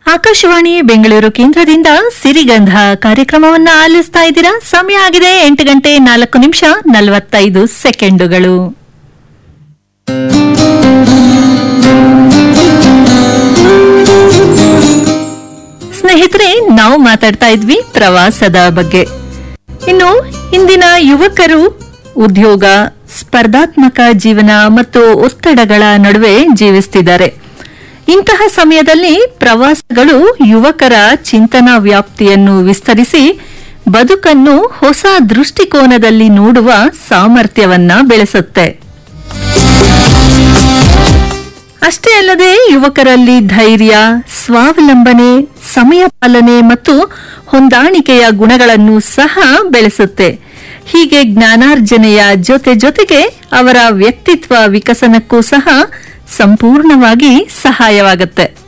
ಆಕಾಶವಾಣಿ ಬೆಂಗಳೂರು ಕೇಂದ್ರದಿಂದ ಸಿರಿಗಂಧ ಕಾರ್ಯಕ್ರಮವನ್ನ ಆಲಿಸ್ತಾ ಇದ್ದೀರಾ ಸಮಯ ಆಗಿದೆ ಎಂಟು ಗಂಟೆ ನಾಲ್ಕು ನಿಮಿಷ ನಲವತ್ತೈದು ಸೆಕೆಂಡುಗಳು ಸ್ನೇಹಿತರೆ ನಾವು ಮಾತಾಡ್ತಾ ಇದ್ವಿ ಪ್ರವಾಸದ ಬಗ್ಗೆ ಇನ್ನು ಇಂದಿನ ಯುವಕರು ಉದ್ಯೋಗ ಸ್ಪರ್ಧಾತ್ಮಕ ಜೀವನ ಮತ್ತು ಒತ್ತಡಗಳ ನಡುವೆ ಜೀವಿಸ್ತಿದ್ದಾರೆ ಇಂತಹ ಸಮಯದಲ್ಲಿ ಪ್ರವಾಸಗಳು ಯುವಕರ ಚಿಂತನಾ ವ್ಯಾಪ್ತಿಯನ್ನು ವಿಸ್ತರಿಸಿ ಬದುಕನ್ನು ಹೊಸ ದೃಷ್ಟಿಕೋನದಲ್ಲಿ ನೋಡುವ ಸಾಮರ್ಥ್ಯವನ್ನ ಬೆಳೆಸುತ್ತೆ ಅಷ್ಟೇ ಅಲ್ಲದೆ ಯುವಕರಲ್ಲಿ ಧೈರ್ಯ ಸ್ವಾವಲಂಬನೆ ಸಮಯ ಪಾಲನೆ ಮತ್ತು ಹೊಂದಾಣಿಕೆಯ ಗುಣಗಳನ್ನು ಸಹ ಬೆಳೆಸುತ್ತೆ ಹೀಗೆ ಜ್ಞಾನಾರ್ಜನೆಯ ಜೊತೆ ಜೊತೆಗೆ ಅವರ ವ್ಯಕ್ತಿತ್ವ ವಿಕಸನಕ್ಕೂ ಸಹ ಸಂಪೂರ್ಣವಾಗಿ ಸಹಾಯವಾಗುತ್ತೆ